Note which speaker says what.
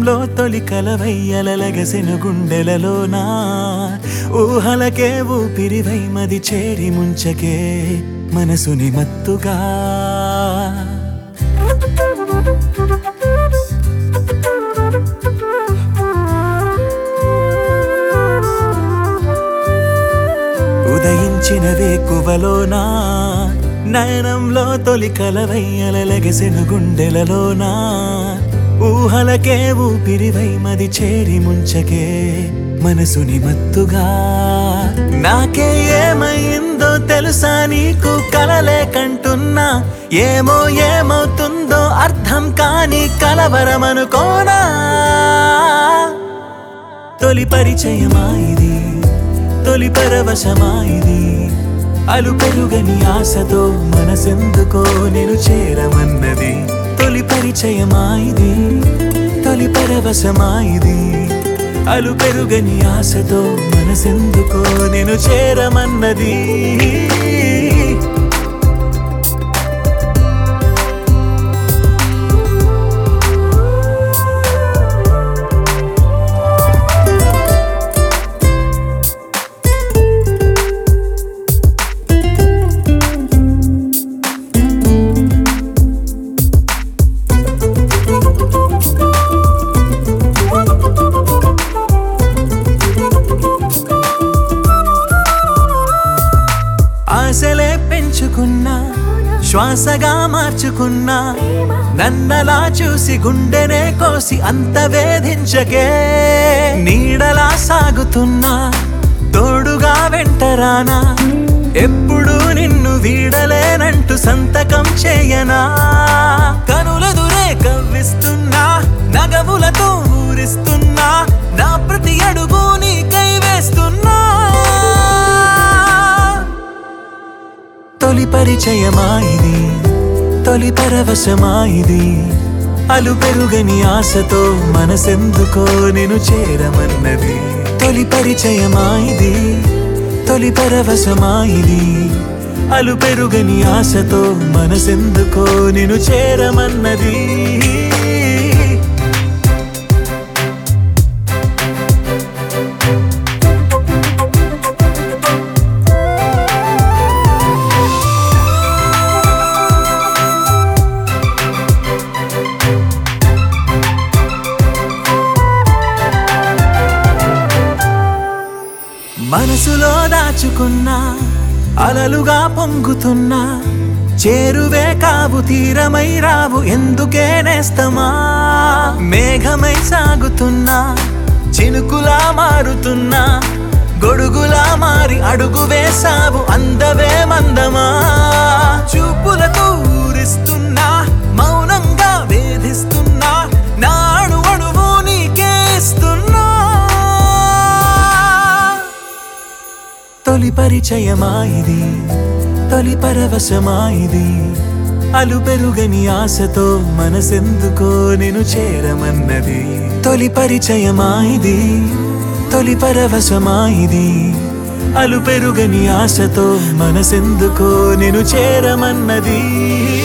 Speaker 1: నయనంలో తొలి కలవయ్యలగసెను గుండెలలోనా ఊహలకే ఊపిరివై మది చేరి ముంచకే మనసుని మత్తుగా ఉదయించిన వేకువలోనా నయనంలో తొలి కలవయ్యలగసెను గుండెలలోనా ఊహలకే ఊపిరివై మది చేరి ముంచకే మనసుని మత్తుగా నాకే ఏమైందో తెలుసా నీకు కలలే కంటున్నా ఏమో ఏమవుతుందో అర్థం కాని కలవరమనుకోనా తొలి పరిచయమా ఇది తొలి పరవశమా ఇది అలు పెరుగని ఆశతో మనసెందుకో నేను చేరమన్నది తొలి పరిచయమా ఇది తొలి పరవశమా ఇది అలు పెరుగని ఆశతో మనసెందుకో నేను చేరమన్నది ఆశలే పెంచుకున్నా శ్వాసగా మార్చుకున్నా నన్నలా చూసి గుండెనే కోసి అంత వేధించకే నీడలా సాగుతున్నా తోడుగా వెంటరానా ఎప్పుడు నిన్ను వీడలేనంటూ సంతకం చేయనా కనులెదురే కవ్విస్తున్నా నగవులతో ఊరిస్తున్నా నా ప్రతి అడుగు నీకై వేస్తున్నా తొలి పరిచయమా ఇది తొలి పరవశమా ఇది అలు పెరుగని ఆశతో మనసెందుకో నేను చేరమన్నది తొలి పరిచయమా ఇది తొలి పరవశమా ఇది అలు పెరుగని ఆశతో మనసెందుకో నేను చేరమన్నది మనసులో దాచుకున్నా అలలుగా పొంగుతున్నా చేరువే కావు తీరమై రావు ఎందుకే నేస్తమా మేఘమై సాగుతున్నా చినుకులా మారుతున్నా గొడుగులా మారి అడుగు వేసావు అందవే మందమా చూపులతో ఊరిస్తున్నా మౌనంగా వేధిస్తున్నా నాడు అణువు నీకే ఇస్తున్నా తొలి పరిచయమా ఇది తొలి పరవశమా ఇది అలు పెరుగని ఆశతో మనసెందుకో నేను చేరమన్నది తొలి పరిచయమా ఇది తొలి పరవశమా ఇది అలు పెరుగని ఆశతో మనసెందుకో నేను చేరమన్నది